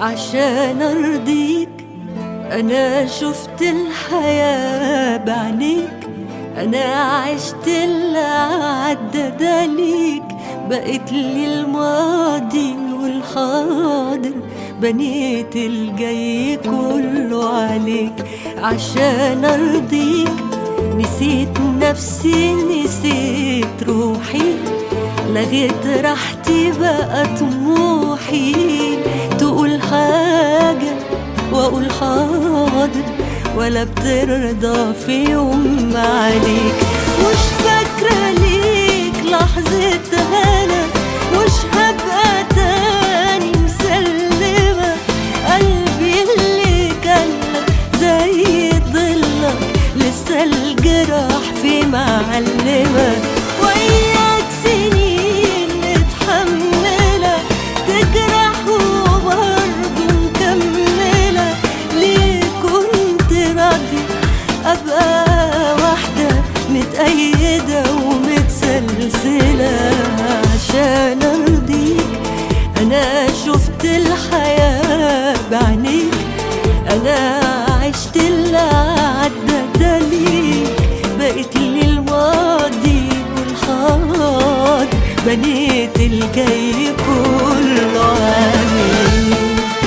عشان ارضيك انا شفت الحياة بعينيك انا عشت اللي عدى ده ليك بقيت لي الماضي والحاضر بنيت الجاي كله عليك عشان ارضيك نسيت نفسي نسيت روحي لغيت راحتي بقى طموحي تقول حاجة واقول حاضر ولا بترضى في يوم عليك مش فاكرة ليك لحظة هنا مش هبقى تاني مسلمة قلبي اللي كان زي ضلك لسه الجراح في معلمة وياك سنين متحملة تجرح وبرضه مكملة ليه كنت راضي أبقى واحدة متأيدة ومتسلسلة عشان أرضيك أنا شفت الحياة بعينيك أنا عشت اللي عدى ده ليك بقيت لي الماضي والحاضر بنيت الجاي كله عليك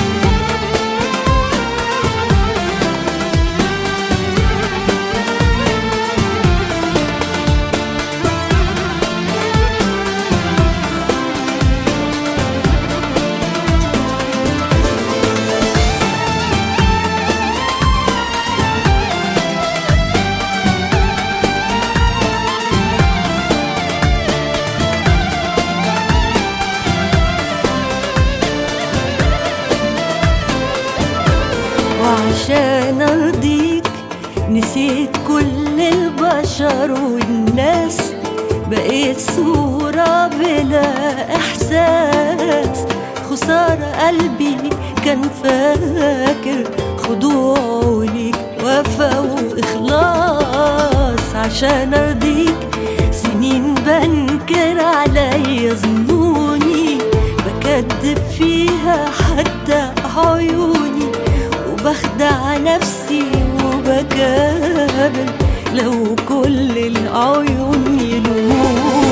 وعشان ارضيك نسيت كل البشر والناس بقيت صورة بلا احساس خسارة قلبي كان فاكر خضوعه ليك وفا واخلاص عشان ارضيك سنين بنكر عليا ظنوني بكدب فيها حتى عيوني وبخدع نفسي وبكابل لو كل العيون يلوموني